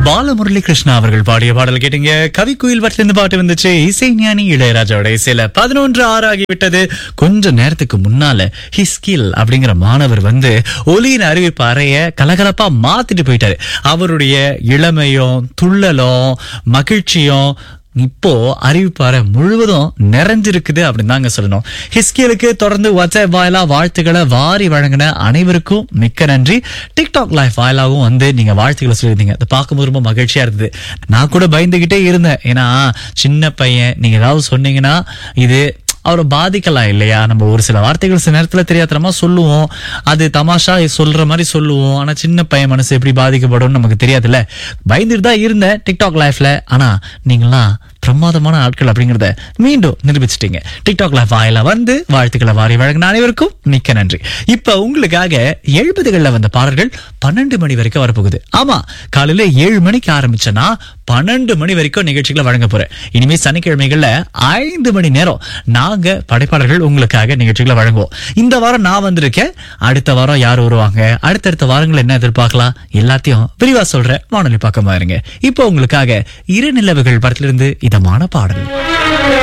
பாலமுரளி கிருஷ்ணா அவர்கள் பாடிய பாடல் கேட்டீங்க கவி குயில் இருந்து பாட்டு வந்துச்சு இசை ஞானி இளையராஜாவோட இசையில பதினொன்று ஆறு ஆகிவிட்டது கொஞ்ச நேரத்துக்கு முன்னால ஹிஸ்கில் அப்படிங்கிற மாணவர் வந்து ஒலியின் அறிவிப்பு அறைய கலகலப்பா மாத்திட்டு போயிட்டாரு அவருடைய இளமையும் துள்ளலும் மகிழ்ச்சியும் இப்போ அறிவிப்பாறை முழுவதும் நிறைஞ்சிருக்குது அப்படின்னு தாங்க சொல்லணும் ஹிஸ்கியலுக்கு தொடர்ந்து வாட்ஸ்அப் வாயிலா வாழ்த்துக்களை வாரி வழங்கின அனைவருக்கும் மிக்க நன்றி டிக்டாக் லைஃப் வாயிலாவும் வந்து நீங்க வாழ்த்துக்களை சொல்லியிருந்தீங்க அதை பார்க்கும்போது ரொம்ப மகிழ்ச்சியா இருந்தது நான் கூட பயந்துகிட்டே இருந்தேன் ஏன்னா சின்ன பையன் நீங்க ஏதாவது சொன்னீங்கன்னா இது அவரை பாதிக்கலாம் இல்லையா நம்ம ஒரு சில வார்த்தைகள் சில நேரத்துல தெரியாதனமா சொல்லுவோம் அது தமாஷா சொல்ற மாதிரி சொல்லுவோம் ஆனா சின்ன பையன் மனசு எப்படி பாதிக்கப்படும் நமக்கு தெரியாதுல்ல பயந்துட்டு தான் இருந்தேன் டிக்டாக் லைஃப்ல ஆனா நீங்களாம் பிரமாதமான ஆட்கள் அப்படிங்கறத மீண்டும் நிரூபிச்சிட்டீங்க டிக்டாக் லைஃப் வாயில வந்து வாழ்த்துக்களை வாரி வழங்கின அனைவருக்கும் மிக்க நன்றி இப்ப உங்களுக்காக எழுபதுகள்ல வந்த பாடல்கள் பன்னெண்டு மணி வரைக்கும் வரப்போகுது ஆமா காலையில ஏழு மணிக்கு ஆரம்பிச்சனா பன்னெண்டு மணி வரைக்கும் நிகழ்ச்சிகளை வழங்க போறேன் இனிமே சனிக்கிழமைகள்ல ஐந்து மணி நேரம் நாங்க படைப்பாளர்கள் உங்களுக்காக நிகழ்ச்சிகளை வழங்குவோம் இந்த வாரம் நான் வந்திருக்கேன் அடுத்த வாரம் யார் வருவாங்க அடுத்தடுத்த வாரங்கள் என்ன எதிர்பார்க்கலாம் எல்லாத்தையும் விரிவா சொல்றேன் வானொலி பக்கமா இருங்க இப்போ உங்களுக்காக இரு நிலவுகள் படத்திலிருந்து இதமான பாடல்